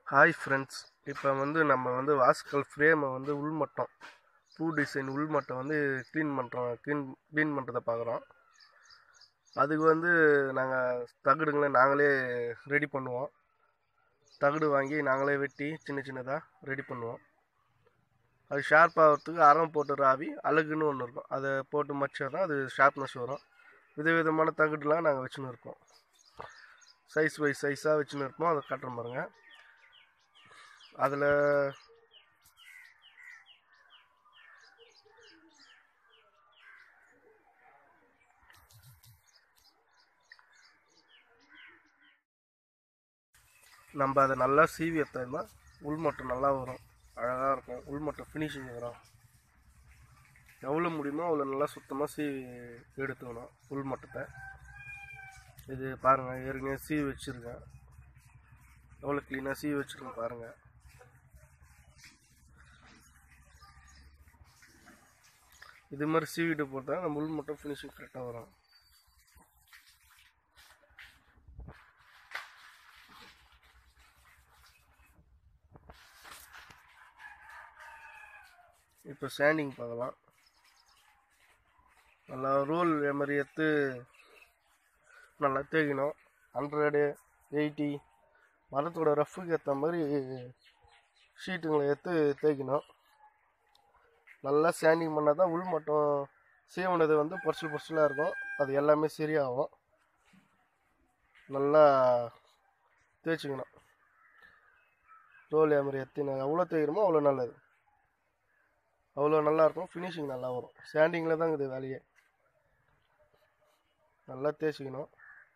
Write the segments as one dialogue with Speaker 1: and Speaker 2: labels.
Speaker 1: hi friends இப்போ வந்து நம்ம வந்து வாஸ்கல் ஃப்ரேமை வந்து உள்மட்டம் பூ டிசைன் உள்மட்டம் வந்து க்ளீன் பண்ணுறோம் க்ளீன் க்ளீன் பண்ணுறத பார்க்குறோம் அதுக்கு வந்து நாங்கள் தகடுங்களை நாங்களே ரெடி பண்ணுவோம் தகடு வாங்கி நாங்களே வெட்டி சின்ன சின்னதாக ரெடி பண்ணுவோம் அது ஷார்ப் ஆகிறதுக்கு அறம் போட்டு ராவி அழகுன்னு ஒன்று இருக்கும் அதை போட்டு மச்சா தான் அது ஷார்ப்னஸ் வரும் விதவிதமான தகடுலாம் நாங்கள் வச்சுன்னு இருக்கோம் சைஸ் வைஸ் சைஸாக வச்சுன்னு இருப்போம் அதை காட்டுறோம் பாருங்க அதில் நம்ம அதை நல்லா சீவி எடுத்தோம்னா உள்மட்டம் நல்லா வரும் அழகாக இருக்கும் உள்மட்டம் ஃபினிஷிங் வரும் எவ்வளோ முடியுமோ அவ்வளோ நல்லா சுத்தமாக சீவி எடுத்துக்கணும் உள்மட்டத்தை இது பாருங்கள் ஏற்கனவே சீவி வச்சுருக்கேன் எவ்வளோ க்ளீனாக சீவி வச்சுருக்கேன் பாருங்கள் இது மாதிரி சீவிட்டு போட்டால் நம்ம உள் மட்டும் ஃபினிஷிங் கரெக்டாக வரும் இப்போ ஸ்டாண்டிங் பார்க்கலாம் நல்லா ரோல் மாதிரி எடுத்து நல்லா தேய்க்கணும் ஹண்ட்ரடு எயிட்டி மரத்தோட ரஃப்புக்கு ஏற்ற மாதிரி ஷீட்டுங்களை எடுத்து தேய்க்கணும் நல்லா சாண்டிங் பண்ணால் தான் உள் மட்டும் சீவனது வந்து பொரிசல் பொரிசலாக இருக்கும் அது எல்லாமே சரியாகும் நல்லா தேய்ச்சிக்கணும் ரோல் மாதிரி எத்தின எவ்வளோ தேய்க்கிறோமோ அவ்வளோ நல்லது அவ்வளோ நல்லாயிருக்கும் ஃபினிஷிங் நல்லா வரும் சாண்டிங்கில் தான் இருக்குது வேலையே நல்லா தேய்ச்சிக்கணும்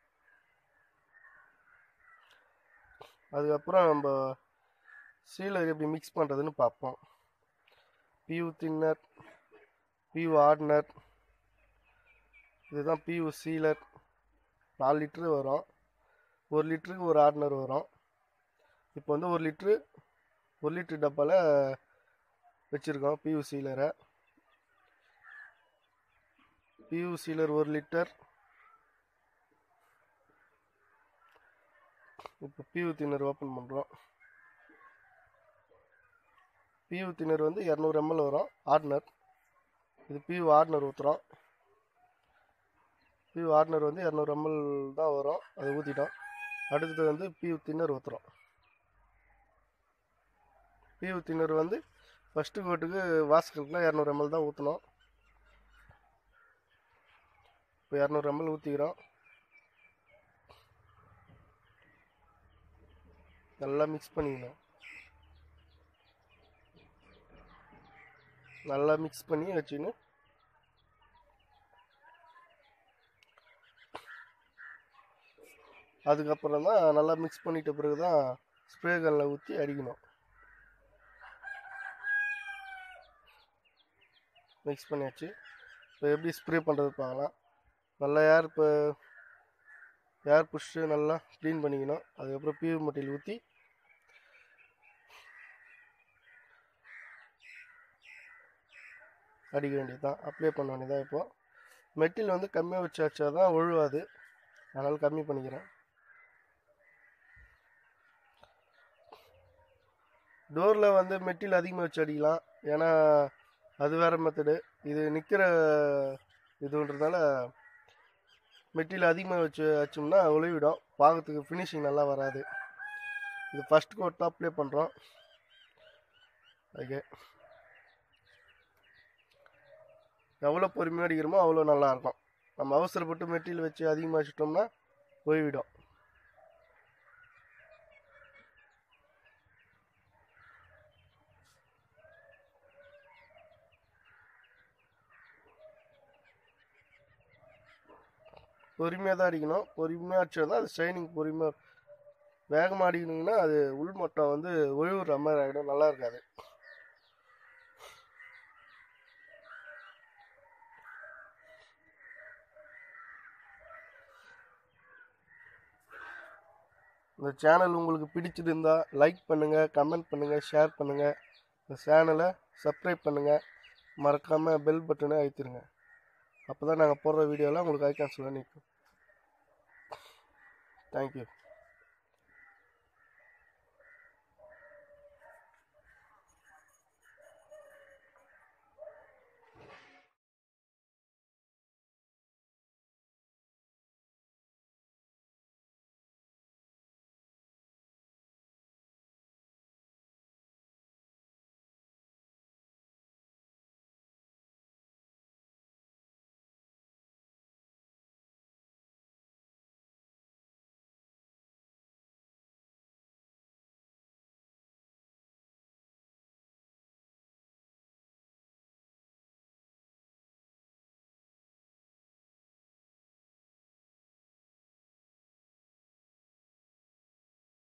Speaker 1: அதுக்கப்புறம் நம்ம சீலர் எப்படி மிக்ஸ் பண்ணுறதுன்னு பார்ப்போம் பியூ தின்னர் பியூ ஆர்டினர் இதுதான் பியூ சீலர் நாலு லிட்ரு வரும் ஒரு லிட்டருக்கு ஒரு ஆர்டினர் வரும் இப்போ வந்து ஒரு லிட்ரு ஒரு லிட்ரு டப்பாவில் வச்சுருக்கோம் பியூ சீலரை பியூ சீலர் ஒரு லிட்டர் இப்போ பியூ தின்னர் ஓப்பன் பண்ணுறோம் பியூ தின்னர் வந்து இரநூறு எம்எல் வரும் ஆர்டினர் இது பியூ ஆர்டினர் ஊற்றுறோம் பியூ ஆர்டினர் வந்து இரநூறு எம்எல் தான் வரும் அதை ஊற்றிட்டோம் அடுத்தது வந்து பியூ தின்னர் ஊற்றுறோம் பியூ தின்னர் வந்து ஃபஸ்ட்டு கோட்டுக்கு வாஸ்கலுக்குலாம் இரநூறு எம்எல் தான் ஊற்றணும் இப்போ இரநூறு எம்எல் ஊற்றிக்கிறோம் நல்லா மிக்ஸ் பண்ணிக்கணும் நல்லா மிக்ஸ் பண்ணி வச்சுன்னு அதுக்கப்புறம் தான் நல்லா மிக்ஸ் பண்ணிட்ட பிறகு தான் ஸ்ப்ரே கன்னில் ஊற்றி அடிக்கணும் மிக்ஸ் பண்ணியாச்சு இப்போ எப்படி ஸ்ப்ரே பண்ணுறது பார்க்கலாம் நல்லா ஏர் இப்போ ஏர் புஷ்ஷு நல்லா க்ளீன் பண்ணிக்கணும் அதுக்கப்புறம் பியூ மட்டியில் ஊற்றி அடிக்க வேண்டியது தான் அப்ளை பண்ண வேண்டியதான் இப்போது மெட்டில் வந்து கம்மியாக வச்சு வச்சா தான் ஒழுவாது அதனால் கம்மி பண்ணிக்கிறேன் டோரில் வந்து மெட்டில் அதிகமாக வச்சு அடிக்கலாம் ஏன்னா அது வேறு மெத்தடு இது நிற்கிற இதுன்றதால மெட்டீரியல் அதிகமாக வச்சு வச்சோம்னா ஒளிவிடும் பார்க்கறதுக்கு ஃபினிஷிங் நல்லா வராது இது ஃபஸ்ட் கோட் தான் அப்ளை பண்ணுறோம் ஓகே எவ்வளோ பொறுமையாக அடிக்கிறோமோ அவ்வளோ நல்லாயிருக்கும் நம்ம அவசரப்பட்டு மெட்டீரியல் வச்சு அதிகமாக வச்சுட்டோம்னா போய்விடும் பொறுமையாக தான் அடிக்கணும் பொறுமையாக அடிச்சா தான் அது ஷைனிங் பொறுமையாக வேகமாக அடிக்கணுங்கன்னா அது உள்மட்டம் வந்து ஒழுவுற மாதிரி ஆகிடும் நல்லா இருக்காது இந்த சேனல் உங்களுக்கு பிடிச்சிருந்தா லைக் பண்ணுங்கள் கமெண்ட் பண்ணுங்கள் ஷேர் பண்ணுங்கள் இந்த சேனலை சப்ஸ்கிரைப் பண்ணுங்கள் மறக்காமல் பெல் பட்டனை அழுத்திடுங்க அப்போ தான் நாங்கள் போடுற வீடியோலாம் உங்களுக்கு ஐக்கான்ஸில் நிற்கும் தேங்க்யூ